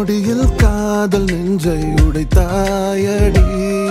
நொடியில் காதல் நெஞ்சை உடைத்தாயடி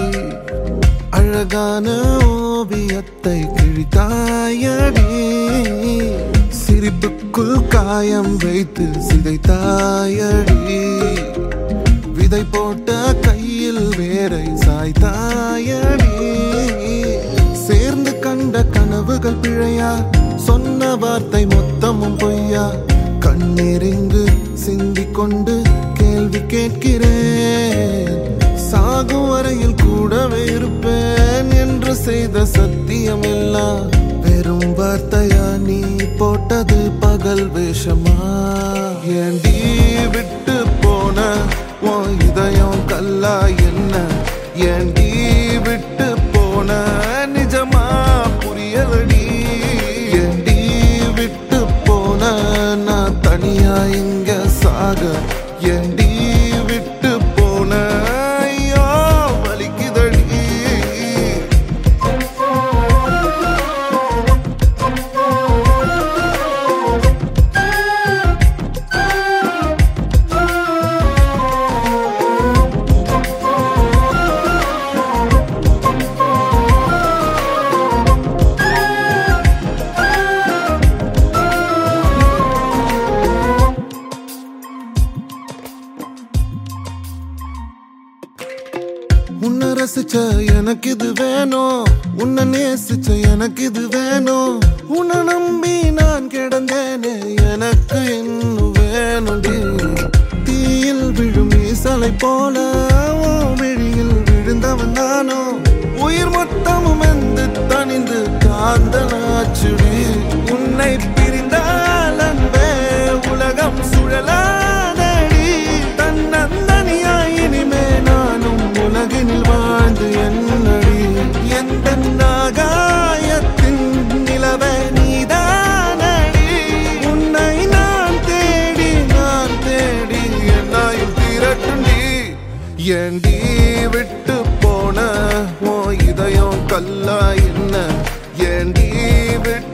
அழகான ஓவியத்தை கிழித்தாயடி சிரிப்புக்குள் காயம் வைத்து சிதைத்தாயடி விதை போட்ட கையில் வேரை சாய்த்தாயடி சேர்ந்து கண்ட கனவுகள் பிழையா சொன்ன வார்த்தை மொத்தமும் பொய்யா கண்ணீரிங்கு சிந்திக் கொண்டு கேள்வி கேட்கிறேன் சாகும் வரையில் கூடவே இருப்பேன் என்று செய்த சத்தியம் எல்லாம் வெறும் வார்த்தையா நீ போட்டது பகல் வேஷமா ஏண்டி விட்டு போன உன் இதயம் கல்லா என்ன ஏண்டி விட்டு போன நிஜமா புரியலடி ஏண்டி விட்டு போன நான் தனியா இங்க சாக ஏண்டி விட்டு போன ஐயோ வலிக்குதடி உன்னை ரசிச்ச எனக்கு இது வேணும் உன்னை நேசிச்ச எனக்கு இது வேணும் உன்னை நம்பி நான் கிடந்தேனே எனக்கு இன்னும் வேணும்டி தீயில் விழும் ஈசலை போல உன் விழியில் விழுந்தவன் நானோ உயிர் மொத்தமும் எந்து தனிந்து காந்தனாச்சுடி உன்னை பிரிந்தால் அன்பே உலகம் சுழலாதடி தன்னந்தனியாய் இனிமே நானும் உலகினில் வாழ்ந்து என்னடி எந்த நாகாயத்தின் நிலவே நீதானடி உன்னை நான் தேடி நான் தேடி என்னாயும் திரட்டுண்டி ஏண்டி விட்டு போன உன் இதயம் கல்லா என்ன ஏண்டி விட்டு